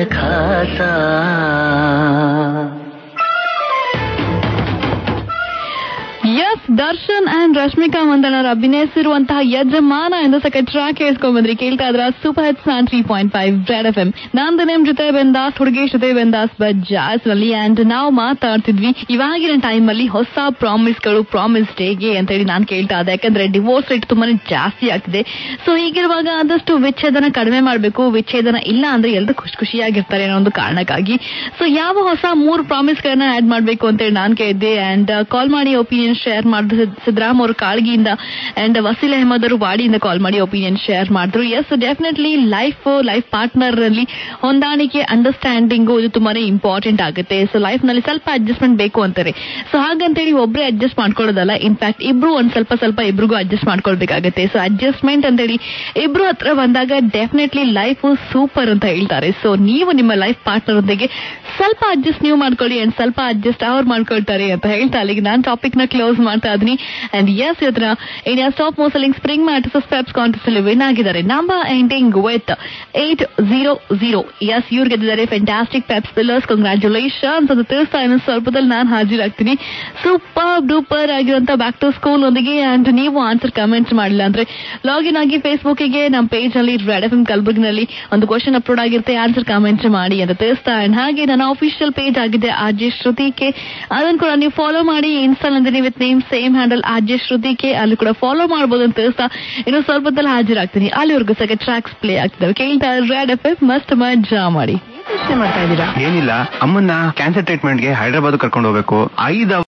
ಖಾಸ ಎಸ್ ದರ್ಶನ್ ಅಂಡ್ ರಶ್ಮಿಕಾ ಮಂದಣ್ಣ ಅವರು ಅಭಿನಯಿಸಿರುವಂತಹ ಯಜಮಾನ ಎಂದು ಸೆಕೆಂಡ್ ಟ್ರ್ಯಾಕ್ ಕೇಳ್ಕೊಂಡ್ ಬಂದ್ರಿ ಕೇಳ್ತಾ ಇದ್ರ ಸೂಪರ್ ಹಿಟ್ಸ್ ನಾನ್ three point five red F M ನಾನ್ ನಿಮ್ ಜೊತೆ ಬೆಂದಾಸ್ ಹುಡುಗೇಶ್ ಜೊತೆ ಬೆಂದಾಸ್ ಬಜಾಸ್ ನಲ್ಲಿ ಅಂಡ್ ನಾವು ಮಾತಾಡ್ತಿದ್ವಿ ಇವಾಗಿನ ಟೈಮ್ ಅಲ್ಲಿ ಹೊಸ ಪ್ರಾಮಿಸ್ ಗಳು ಪ್ರಾಮಿಸ್ ಡೇಗೆ ಅಂತ ಹೇಳಿ ನಾನು ಕೇಳ್ತಾ ಇದ್ದೆ ಯಾಕಂದ್ರೆ ಡಿವೋರ್ಸ್ ರೇಟ್ ತುಂಬಾನೇ ಜಾಸ್ತಿ ಆಗ್ತಿದೆ ಸೊ ಹೀಗಿರುವಾಗ ಆದಷ್ಟು ವಿಚ್ಛೇದನ ಕಡಿಮೆ ಮಾಡಬೇಕು ವಿಚ್ಛೇದನ ಇಲ್ಲ ಅಂದ್ರೆ ಎಲ್ಲರೂ ಖುಷಿ ಖುಷಿಯಾಗಿರ್ತಾರೆ ಅನ್ನೋ ಒಂದು ಕಾರಣಕ್ಕಾಗಿ ಸೊ ಯಾವ ಹೊಸ ಮೂರು ಪ್ರಾಮಿಸ್ ಗಳನ್ನ ಆಡ್ ಮಾಡಬೇಕು ಅಂತ ಹೇಳಿ ನಾನು ಕೇಳಿದ್ದೆ ಅಂಡ್ ಕಾಲ್ ಮಾಡಿ ಒಪಿನಿಯನ್ ಶೇರ್ ಮಾಡಿದ್ರು ಸಿದ್ದರಾಮ್ ಅವರು ಕಾಳ್ಗಿಯಿಂದ ಅಂಡ್ ವಸೀಲ್ ಅಹಮದ್ ಅವರು ವಾಡಿಯಿಂದ ಕಾಲ್ ಮಾಡಿ ಒಪಿನಿಯನ್ ಶೇರ್ ಮಾಡಿದ್ರು yes definitely life life partner ಅಲ್ಲಿ ಹೊಂದಾಣಿಕೆ ಅಂಡರ್ಸ್ಟ್ಯಾಂಡಿಂಗು ಇದು ತುಂಬಾನೇ ಇಂಪಾರ್ಟೆಂಟ್ ಆಗುತ್ತೆ ಸೊ ಲೈಫ್ ನಲ್ಲಿ ಸ್ವಲ್ಪ ಅಡ್ಜಸ್ಟ್ಮೆಂಟ್ ಬೇಕು ಅಂತಾರೆ ಸೊ ಹಾಗಂತೇಳಿ ಒಬ್ಬರೇ ಅಡ್ಜಸ್ಟ್ ಮಾಡ್ಕೊಳ್ಳೋದಲ್ಲ ಇನ್ಫ್ಯಾಕ್ಟ್ ಇಬ್ರು ಒಂದ್ ಸ್ವಲ್ಪ ಸ್ವಲ್ಪ ಇಬ್ರಿಗೂ ಅಡ್ಜಸ್ಟ್ ಮಾಡ್ಕೊಳ್ಬೇಕಾಗುತ್ತೆ ಸೊ ಅಡ್ಜಸ್ಟ್ಮೆಂಟ್ ಅಂತೇಳಿ ಇಬ್ರು ಹತ್ರ ಬಂದಾಗ ಡೆಫಿನೆಟ್ಲಿ ಲೈಫ್ ಸೂಪರ್ ಅಂತ ಹೇಳ್ತಾರೆ ಸೊ ನೀವು ನಿಮ್ಮ ಲೈಫ್ ಪಾರ್ಟ್ನರ್ ಒಂದಿಗೆ ಸ್ವಲ್ಪ ಅಡ್ಜಸ್ಟ್ ನೀವು ಮಾಡ್ಕೊಳ್ಳಿ ಅಂಡ್ ಸ್ವಲ್ಪ ಅಡ್ಜಸ್ಟ್ ಅವ್ರು ಮಾಡ್ಕೊಳ್ತಾರೆ ಅಂತ ಹೇಳ್ತಾ ಅಲ್ಲಿಗೆ ನಾನು ಟಾಪಿಕ್ ನ ಕ್ಲೋಸ್ ಮಾಡ್ತಾ ಇದೀನಿ ಅಂಡ್ ಎಸ್ ಇವತ್ತಿನ ಇಂಡಿಯಾ ಸ್ಟಾಪ್ ಮೋಸಲಿಂಗ್ ಸ್ಪ್ರಿಂಗ್ ಮ್ಯಾಟ್ರಸ್ ಸ್ಟೆಪ್ಸ್ ಕಾಂಟೆಸ್ಟ್ ಅಲ್ಲಿ ವಿನ್ ಆಗಿದ್ದಾರೆ number ending with eight zero zero yes ಇವ್ರು ಗೆದ್ದಿದ್ದಾರೆ ಫ್ಯಾಂಟಾಸ್ಟಿಕ್ ಪೆಪ್ಸ್ ಪಿಲ್ಲರ್ಸ್ ಕಂಗ್ರಾಚುಲೇಷನ್ಸ್ ಅಂತ ತಿಳಿಸ್ತಾ ಇನ್ನು ಸ್ವಲ್ಪದಲ್ಲಿ ನಾನು ಹಾಜರಾಗ್ತೀನಿ ಸೂಪರ್ ಡೂಪರ್ ಆಗಿರುವಂತ ಬ್ಯಾಕ್ ಟು ಸ್ಕೂಲ್ ಒಂದಿಗೆ ಅಂಡ್ ನೀವು ಆನ್ಸರ್ ಕಮೆಂಟ್ಸ್ ಮಾಡಿಲ್ಲ ಅಂದ್ರೆ ಲಾಗಿನ್ ಆಗಿ ಫೇಸ್ಬುಕ್ ಗೆ ನಮ್ಮ ಪೇಜ್ ನಲ್ಲಿ ರೆಡ್ ಎಫ್ ಎಂ ಕಲಬುರ್ಗಿನಲ್ಲಿ ಒಂದು ಕ್ವಶನ್ ಅಪ್ಲೋಡ್ ಆಗಿರುತ್ತೆ ಆನ್ಸರ್ ಕಮೆಂಟ್ ಮಾಡಿ ಅಂತ ತಿಳಿಸ್ತಾ ಅಂಡ್ ಹಾಗೆ ನನ್ನ ಅಫಿಷಿಯಲ್ ಪೇಜ್ ಆಗಿದೆ ಆರ್ಜೆ ಶ್ರುತಿಕೆ ಅದನ್ನು ಕೂಡ ನೀವು ಫಾಲೋ ಮಾಡಿ insta Nandini with name same handle RJ Shruti K ಅಲ್ಲಿ ಕೂಡ ಫಾಲೋ ಮಾಡಬಹುದು ಅಂತ ತಿಳಿಸ್ತಾ ಇನ್ನು ಸ್ವಲ್ಪದಲ್ಲಿ ಹಾಜರಾಗ್ತೀನಿ ಅಲ್ಲಿವರೆಗೂ ಸಹ ಟ್ರ್ಯಾಕ್ಸ್ ಪ್ಲೇ ಆಗ್ತಿದ್ದಾವೆ ಕೇಳ್ತಾ ರೆಡ್ ಎಫ್ ಎಫ್ ಮಸ್ಟ್ ಮಜಾ ಮಾಡಿ ಯೋಚನೆ ಮಾಡ್ತಾ ಇದ್ದೀರಾ ಏನಿಲ್ಲ ಅಮ್ಮನ್ನ ಕ್ಯಾನ್ಸರ್ ಟ್ರೀಟ್ಮೆಂಟ್ಗೆ ಹೈದರಾಬಾದ್ ಕರ್ಕೊಂಡು ಹೋಗ್ಬೇಕು ಐದು